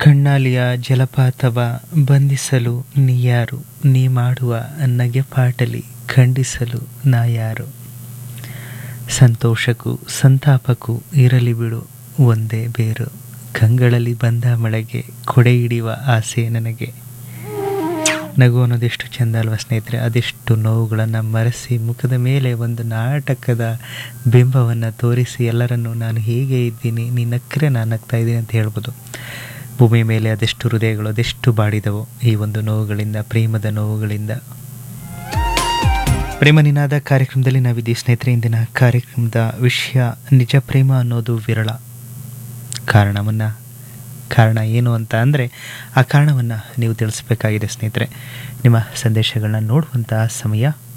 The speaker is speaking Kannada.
ಕಣ್ಣಾಲಿಯ ಜಲಪಾತವ ಬಂಧಿಸಲು ನೀ ಯಾರು ನೀ ಮಾಡುವ ನಗೆಪಾಟಲಿ ಖಂಡಿಸಲು ನಾ ಯಾರು ಸಂತೋಷಕ್ಕೂ ಸಂತಾಪಕ್ಕೂ ಇರಲಿ ಬಿಡು ಒಂದೇ ಬೇರು ಕಂಗಳಲ್ಲಿ ಬಂದ ಮಳೆಗೆ ಕೊಡೆ ಹಿಡಿಯುವ ಆಸೆ ನನಗೆ ನಗು ಅನ್ನೋದೆಷ್ಟು ಚೆಂದ ಅಲ್ವಾ ಸ್ನೇಹಿತರೆ ಅದೆಷ್ಟು ನೋವುಗಳನ್ನು ಮರೆಸಿ ಮುಖದ ಮೇಲೆ ಒಂದು ನಾಟಕದ ಬಿಂಬವನ್ನು ತೋರಿಸಿ ಎಲ್ಲರನ್ನೂ ನಾನು ಹೇಗೆ ಇದ್ದೀನಿ ನೀ ನಕ್ಕರೆ ನಾನು ನಗ್ತಾ ಇದ್ದೀನಿ ಅಂತ ಹೇಳ್ಬೋದು ಭೂಮಿ ಮೇಲೆ ಅದೆಷ್ಟು ಹೃದಯಗಳು ಅದೆಷ್ಟು ಬಾಡಿದವು ಈ ಒಂದು ನೋವುಗಳಿಂದ ಪ್ರೇಮದ ನೋವುಗಳಿಂದ ಪ್ರೇಮ ನಿನಾದ ಕಾರ್ಯಕ್ರಮದಲ್ಲಿ ನಾವಿದ್ದೀವಿ ಸ್ನೇಹಿತರೆ ಇಂದಿನ ಕಾರ್ಯಕ್ರಮದ ವಿಷಯ ನಿಜ ಪ್ರೇಮ ಅನ್ನೋದು ವಿರಳ ಕಾರಣವನ್ನು ಕಾರಣ ಏನು ಅಂತ ಅಂದರೆ ಆ ಕಾರಣವನ್ನು ನೀವು ತಿಳಿಸ್ಬೇಕಾಗಿದೆ ಸ್ನೇಹಿತರೆ ನಿಮ್ಮ ಸಂದೇಶಗಳನ್ನ ನೋಡುವಂಥ ಸಮಯ